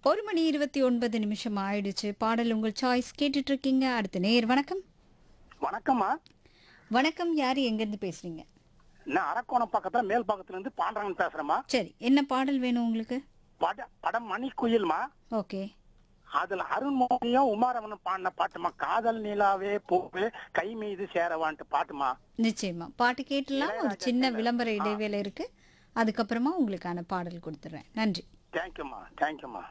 ஒரு மணி இருபத்தி ஒன்பது நிமிஷம் ஆயிடுச்சு பாடல் உங்கள் சாய்ஸ் கேட்டுட்டு இருக்கீங்க அடுத்த நேர் வணக்கம் வணக்கம்மா வணக்கம் யார் எங்கேருந்து பேசுறீங்க நான் அரக்கோணம் பக்கத்துல மேல் பக்கத்துல இருந்து பாண்டவன் பேசுறேம்மா சரி என்ன பாடல் வேணும் உங்களுக்கு பட படம் மணிக்குயில்மா ஓகே அதுல அருண்மொழியும் உமாரமனும் பாடின பாட்டுமா காதல் நிலாவே பூவே கை மீது சேரவான்ட்டு பாட்டுமா நிச்சயமா பாட்டு கேட்டுலாம் ஒரு சின்ன விளம்பர இடைவேளை இருக்கு அதுக்கப்புறமா உங்களுக்கான பாடல் கொடுத்துட்றேன் நன்றி தேங்க்யூம்மா தேங்க்யூம்மா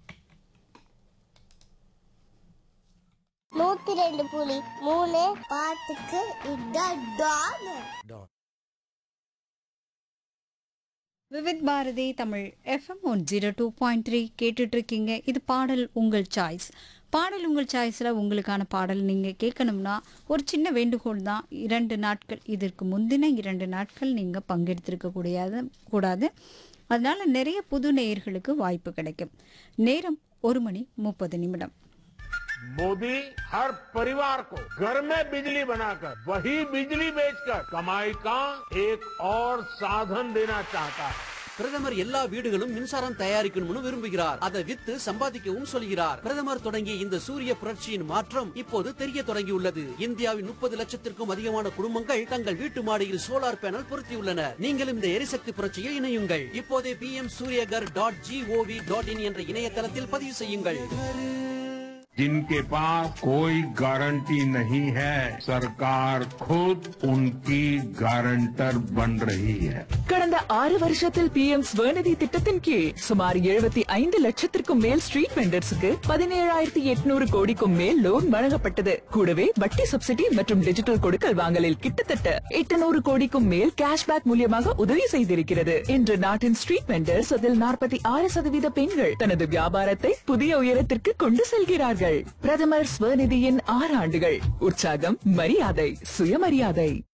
நூத்தி ரெண்டு புலி மூணு பாட்டுக்கு இதான் டான் Vividh Bharati Tamil FM one zero two point three கேட்டுட்டு இருக்கீங்க இது பாடல் உங்கள் சாய்ஸ் பாடல் உங்கள் சாய்ஸில் உங்களுக்கான பாடல் நீங்கள் கேட்கணும்னா ஒரு சின்ன வேண்டுகோள் தான் இரண்டு நாட்கள் இதற்கு முந்தின இரண்டு நாட்கள் நீங்கள் பங்கெடுத்திருக்க கூடியது கூடாது அதனால நிறைய புது நேயர்களுக்கு வாய்ப்பு கிடைக்கும் நேரம் ஒரு மணி முப்பது நிமிடம் मोदी हर परिवार को घर में बिजली बनाकर वही बिजली बेचकर कमाई का एक और साधन देना चाहता है பிரதமர் எல்லா வீடுகளும் மின்சாரம் தயாரிக்கணும்னு விரும்புகிறார் அதை வித்து சம்பாதிக்கவும் சொல்கிறார் பிரதமர் தொடங்கிய இந்த சூரிய புரட்சியின் மாற்றம் இப்போது தெரிய தொடங்கியுள்ளது இந்தியாவின் முப்பது லட்சத்திற்கும் அதிகமான குடும்பங்கள் தங்கள் வீட்டு மாடியில் சோலார் பேனல் பொருத்தியுள்ளனர் நீங்களும் இந்த எரிசக்தி புரட்சியில் இணையுங்கள் இப்போதே P M Suryaghar dot G O V dot in என்ற இணையதளத்தில் பதிவு செய்யுங்கள் जिनके पास कोई गारंटी नहीं है सरकार खुद उनकी गारंटर बन रही है கடந்த ஆறு வருஷத்தில் பி எம் ஸ்வநிதி திட்டத்தின் கீழ் சுமார் எழுபத்தி ஐந்து லட்சத்திற்கும் மேல் ஸ்ட்ரீட் வெண்டர்ஸுக்கு பதினேழாயிரத்தி எட்நூறு கோடிக்கும் மேல் லோன் வழங்கப்பட்டது கூடவே வட்டி சப்சிடி மற்றும் டிஜிட்டல் கொடுக்கல் வாங்கலில் கிட்டத்தட்ட எட்டுநூறு கோடிக்கும் மேல் கேஷ்பேக் மூலியமாக உதவி செய்திருக்கிறது இன்று நாட்டின் ஸ்ட்ரீட் வெண்டர்ஸ் அதில் நாற்பத்தி ஆறு சதவீத பெண்கள் தனது வியாபாரத்தை புதிய உயரத்திற்கு கொண்டு செல்கிறார்கள் பிரதமர் ஸ்வநிதியின் ஆறு ஆண்டுகள் உற்சாகம் மரியாதை சுயமரியாதை